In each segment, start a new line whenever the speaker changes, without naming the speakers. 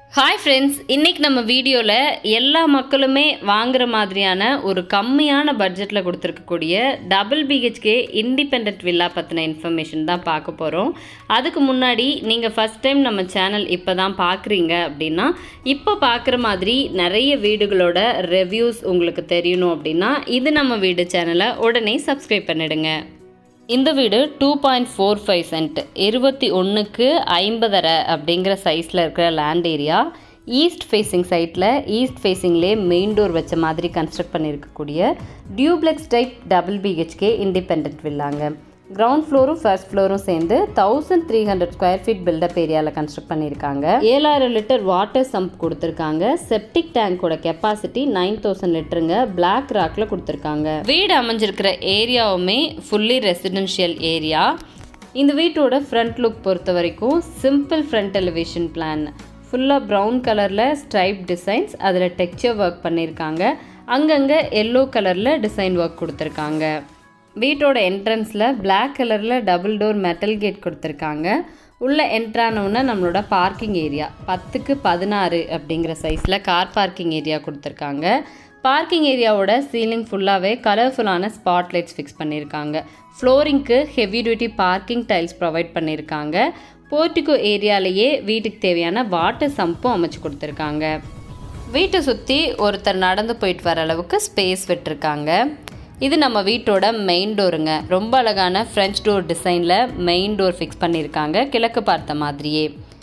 hi friends இன்னைக்கு நம்ம வீடியோவில் எல்லா மக்களுமே வாங்குற மாதிரியான ஒரு கம்மியான பட்ஜெட்டில் கொடுத்துருக்கக்கூடிய டபுள் பிஹெச்கே இண்டிபெண்ட் வில்லா பற்றின இன்ஃபர்மேஷன் தான் பார்க்க போகிறோம் அதுக்கு முன்னாடி நீங்கள் ஃபஸ்ட் டைம் நம்ம சேனல் இப்போ தான் பார்க்குறீங்க அப்படின்னா இப்போ பார்க்குற மாதிரி நிறைய வீடுகளோட ரிவ்யூஸ் உங்களுக்கு தெரியணும் அப்படின்னா இது நம்ம வீடு சேனலை உடனே சப்ஸ்கிரைப் பண்ணிடுங்க இந்த வீடு two point four five cent இருபத்தி ஒன்றுக்கு ஐம்பதரை அப்படிங்கிற சைஸில் இருக்கிற லேண்ட் ஏரியா ஈஸ்ட் ஃபேஸிங் சைட்டில் ஈஸ்ட் ஃபேஸிங்லேயே மெயின் டோர் வச்ச மாதிரி கன்ஸ்ட்ரக்ட் பண்ணியிருக்கக்கூடிய duplex type double BHK independent வில்லாங்க கிரவுண்ட் ஃப்ளோரும் ஃபர்ஸ்ட் ஃப்ளோரும் சேர்ந்து thousand three hundred square feet built up ஏரியாவில் கன்ஸ்ட்ரக்ட் பண்ணியிருக்காங்க ஏழாயிரம் லிட்டர் வாட்டர் சம்ப் கொடுத்துருக்காங்க செப்டிக் டேங்கோட கெப்பாசிட்டி நைன் தௌசண்ட் லிட்டருங்க பிளாக் ராக்ல கொடுத்துருக்காங்க வீடு அமைஞ்சிருக்கிற ஏரியாவுமே ஃபுல்லி ரெசிடென்ஷியல் ஏரியா இந்த வீட்டோட ஃப்ரண்ட் லுக் பொறுத்த வரைக்கும் சிம்பிள் ஃப்ரண்ட் எலிவேஷன் பிளான் ஃபுல்லாக ப்ரௌன் கலரில் ஸ்ட்ரைப் டிசைன்ஸ் அதில் டெக்ஸ்சர் ஒர்க் பண்ணியிருக்காங்க அங்கங்கே எல்லோ கலரில் டிசைன் ஒர்க் கொடுத்துருக்காங்க வீட்டோட என்ட்ரன்ஸில் Black கலரில் டபுள் டோர் மெட்டல் கேட் கொடுத்துருக்காங்க உள்ளே என்ட்ரானவுன்னா நம்மளோட பார்க்கிங் ஏரியா பத்துக்கு பதினாறு அப்படிங்கிற சைஸில் கார் பார்க்கிங் ஏரியா கொடுத்துருக்காங்க பார்க்கிங் ஏரியாவோட சீலிங் ஃபுல்லாகவே கலர்ஃபுல்லான ஸ்பாட் லைட்ஸ் ஃபிக்ஸ் பண்ணியிருக்காங்க ஃப்ளோரிங்க்கு heavy duty parking tiles provide பண்ணியிருக்காங்க போர்ட்டிகோ ஏரியாலேயே வீட்டுக்கு தேவையான வாட்டர் சம்பும் அமைச்சு கொடுத்துருக்காங்க வீட்டை சுற்றி ஒருத்தர் நடந்து போயிட்டு வர அளவுக்கு ஸ்பேஸ் விட்டுருக்காங்க இது நம்ம வீட்டோட மெயின் டோருங்க ரொம்ப அழகான ஃப்ரெஞ்ச் டோர் டிசைனில் மெயின் டோர் ஃபிக்ஸ் பண்ணியிருக்காங்க கிழக்கு பார்த்த மாதிரியே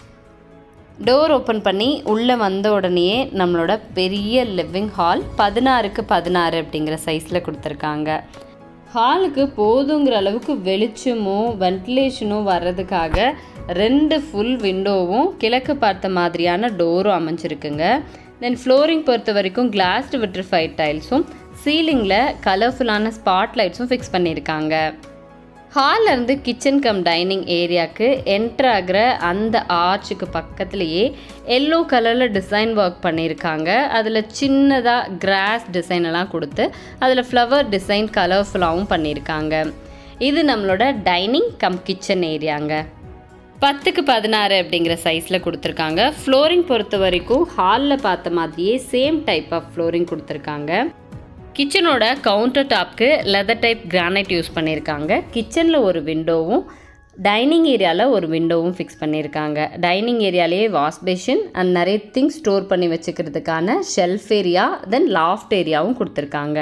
டோர் ஓப்பன் பண்ணி உள்ளே வந்த உடனேயே நம்மளோட பெரிய லிவிங் ஹால் பதினாறுக்கு பதினாறு அப்படிங்கிற சைஸில் கொடுத்துருக்காங்க ஹாலுக்கு போதுங்கிற அளவுக்கு வெளிச்சமும் வென்டிலேஷனும் வர்றதுக்காக ரெண்டு ஃபுல் விண்டோவும் கிழக்கு பார்த்த மாதிரியான டோரும் அமைஞ்சிருக்குங்க தென் ஃப்ளோரிங் பொறுத்த வரைக்கும் கிளாஸ்டு விட்ரிஃபைட் டைல்ஸும் சீலிங்கில் கலர்ஃபுல்லான ஸ்பாட் லைட்ஸும் ஃபிக்ஸ் பண்ணியிருக்காங்க ஹாலில் இருந்து கிச்சன் கம் டைனிங் ஏரியாவுக்கு என்ட்ரு ஆகிற அந்த ஆர்ச்சுக்கு பக்கத்துலேயே எல்லோ கலரில் டிசைன் ஒர்க் பண்ணியிருக்காங்க அதில் சின்னதாக கிராஸ் டிசைன் எல்லாம் கொடுத்து அதில் ஃப்ளவர் டிசைன் கலர்ஃபுல்லாகவும் பண்ணியிருக்காங்க இது நம்மளோட டைனிங் கம் கிச்சன் ஏரியாங்க பத்துக்கு பதினாறு அப்படிங்கிற சைஸில் கொடுத்துருக்காங்க ஃப்ளோரிங் பொறுத்த வரைக்கும் ஹாலில் பார்த்த மாதிரியே சேம் டைப் ஆஃப் ஃப்ளோரிங் கொடுத்துருக்காங்க கிச்சனோட கவுண்டர் டாப்க்கு லெதர் டைப் கிரானைட் யூஸ் பண்ணியிருக்காங்க கிச்சனில் ஒரு விண்டோவும் டைனிங் ஏரியாவில் ஒரு விண்டோவும் ஃபிக்ஸ் பண்ணியிருக்காங்க டைனிங் ஏரியாலேயே வாஷ் பேஷன் அண்ட் நிறைய திங்ஸ் ஸ்டோர் பண்ணி வச்சுக்கிறதுக்கான ஷெல்ஃப் ஏரியா தென் லாஃப்ட் ஏரியாவும் கொடுத்துருக்காங்க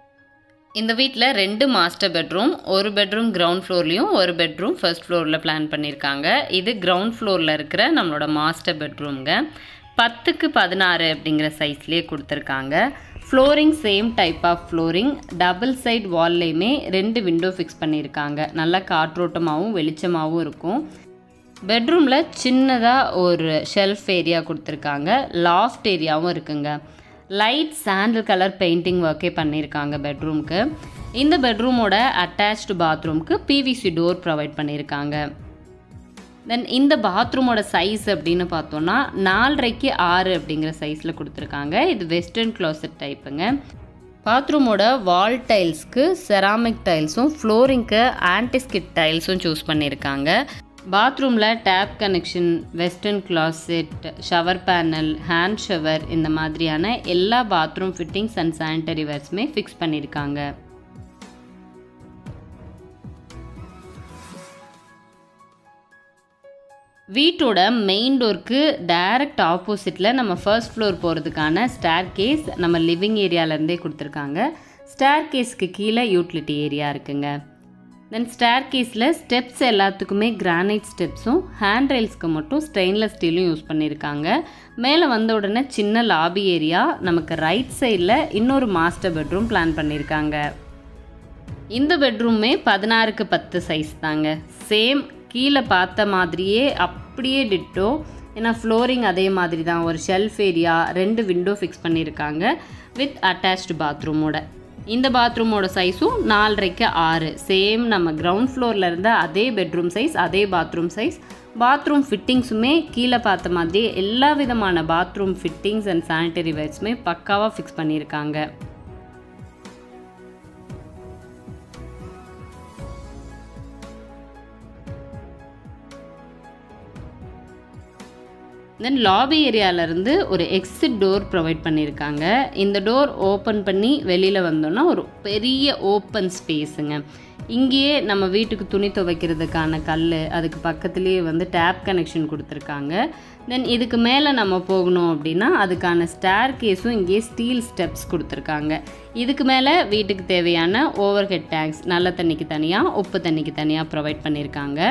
இந்த வீட்டில் ரெண்டு மாஸ்டர் பெட்ரூம் ஒரு பெட்ரூம் கிரவுண்ட் ஃப்ளோர்லேயும் ஒரு பெட்ரூம் ஃபர்ஸ்ட் ஃப்ளோரில் பிளான் பண்ணியிருக்காங்க இது கிரவுண்ட் ஃப்ளோரில் இருக்கிற நம்மளோட மாஸ்டர் பெட்ரூம்ங்க பத்துக்கு பதினாறு அப்படிங்கிற சைஸ்லேயே கொடுத்துருக்காங்க flooring same type of flooring double side வால்லையுமே ரெண்டு விண்டோ ஃபிக்ஸ் பண்ணியிருக்காங்க நல்லா காற்றோட்டமாகவும் வெளிச்சமாகவும் இருக்கும் பெட்ரூமில் சின்னதாக ஒரு ஷெல்ஃப் ஏரியா கொடுத்துருக்காங்க லாஃப்ட் ஏரியாவும் இருக்குங்க லைட் சாண்டில் கலர் பெயிண்டிங் ஒர்க்கே பண்ணியிருக்காங்க பெட்ரூம்க்கு இந்த பெட்ரூமோட அட்டாச்டு பாத்ரூம்க்கு பிவிசி டோர் ப்ரொவைட் பண்ணியிருக்காங்க தென் இந்த பாத்ரூமோட சைஸ் அப்படின்னு பார்த்தோன்னா நாலரைக்கு ஆறு அப்படிங்கிற சைஸில் கொடுத்துருக்காங்க இது வெஸ்டர்ன் க்ளாசட் டைப்புங்க பாத்ரூமோட வால் டைல்ஸ்க்கு செராமிக் டைல்ஸும் ஃப்ளோரிங்க்கு ஆன்டிஸ்கிட் டைல்ஸும் சூஸ் பண்ணியிருக்காங்க பாத்ரூமில் tap connection western closet shower panel hand shower இந்த மாதிரியான எல்லா பாத்ரூம் ஃபிட்டிங்ஸ் அண்ட் சானிட்டரி வேர்ஸுமே ஃபிக்ஸ் பண்ணியிருக்காங்க வீட்டோட மெயின் டோருக்கு டைரக்ட் ஆப்போசிட்டில் நம்ம ஃபர்ஸ்ட் ஃப்ளோர் போகிறதுக்கான ஸ்டேர் கேஸ் நம்ம லிவிங் ஏரியாவிலேருந்தே கொடுத்துருக்காங்க ஸ்டேர் கேஸ்க்கு கீழே யூட்டிலிட்டி ஏரியா இருக்குங்க தென் ஸ்டேர் கேஸில் ஸ்டெப்ஸ் எல்லாத்துக்குமே கிரானைட் ஸ்டெப்ஸும் ஹேண்ட் ரெயில்ஸ்க்கு மட்டும் ஸ்டெயின்லெஸ் ஸ்டீலும் யூஸ் பண்ணியிருக்காங்க மேலே வந்த உடனே சின்ன லாபி ஏரியா நமக்கு ரைட் சைடில் இன்னொரு மாஸ்டர் பெட்ரூம் பிளான் பண்ணியிருக்காங்க இந்த பெட்ரூமே பதினாறுக்கு பத்து சைஸ் தாங்க சேம் கீழே பார்த்த மாதிரியே அப்படியே டிட்டோ ஏன்னா ஃப்ளோரிங் அதே மாதிரி தான் ஒரு ஷெல்ஃப் ஏரியா ரெண்டு விண்டோ ஃபிக்ஸ் பண்ணியிருக்காங்க வித் அட்டாச்டு பாத்ரூமோட இந்த பாத்ரூமோட சைஸும் நாலரைக்கு ஆறு சேம் நம்ம கிரவுண்ட் ஃப்ளோரில் இருந்த அதே பெட்ரூம் சைஸ் அதே பாத்ரூம் சைஸ் பாத்ரூம் ஃபிட்டிங்ஸுமே கீழே பார்த்த மாதிரி எல்லா விதமான பாத்ரூம் ஃபிட்டிங்ஸ் அண்ட் சானிட்டரி வேர்ஸுமே பக்காவாக ஃபிக்ஸ் பண்ணியிருக்காங்க தென் லாபி ஏரியாவிலேருந்து ஒரு எக்ஸிட் டோர் ப்ரொவைட் பண்ணியிருக்காங்க இந்த டோர் ஓப்பன் பண்ணி வெளியில் வந்தோன்னா ஒரு பெரிய ஓப்பன் ஸ்பேஸுங்க இங்கேயே நம்ம வீட்டுக்கு துணி துவைக்கிறதுக்கான கல் அதுக்கு பக்கத்துலேயே வந்து டேப் கனெக்ஷன் கொடுத்துருக்காங்க தென் இதுக்கு மேலே நம்ம போகணும் அப்படின்னா அதுக்கான ஸ்டேர் கேஸும் இங்கேயே ஸ்டீல் ஸ்டெப்ஸ் கொடுத்துருக்காங்க இதுக்கு மேலே வீட்டுக்கு தேவையான ஓவர் ஹெட் டேங்க்ஸ் நல்ல தண்ணிக்கு தனியாக உப்பு தண்ணிக்கு தனியாக ப்ரொவைட் பண்ணியிருக்காங்க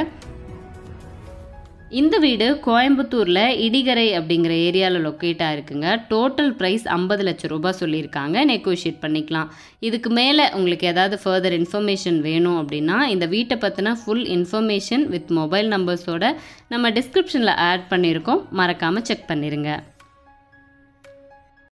இந்த வீடு கோயம்புத்தூரில் இடிகரை அப்படிங்கிற ஏரியாவில் லொக்கேட்டாக இருக்குங்க டோட்டல் ப்ரைஸ் ஐம்பது லட்சம் ரூபாய் சொல்லியிருக்காங்க நெகோஷியேட் பண்ணிக்கலாம் இதுக்கு மேலே உங்களுக்கு ஏதாவது ஃபர்தர் இன்ஃபர்மேஷன் வேணும் அப்படின்னா இந்த வீட்டை பற்றின ஃபுல் இன்ஃபர்மேஷன் வித் மொபைல் நம்பர்ஸோட நம்ம டிஸ்கிரிப்ஷனில் ஆட் பண்ணியிருக்கோம் மறக்காமல் செக் பண்ணிடுங்க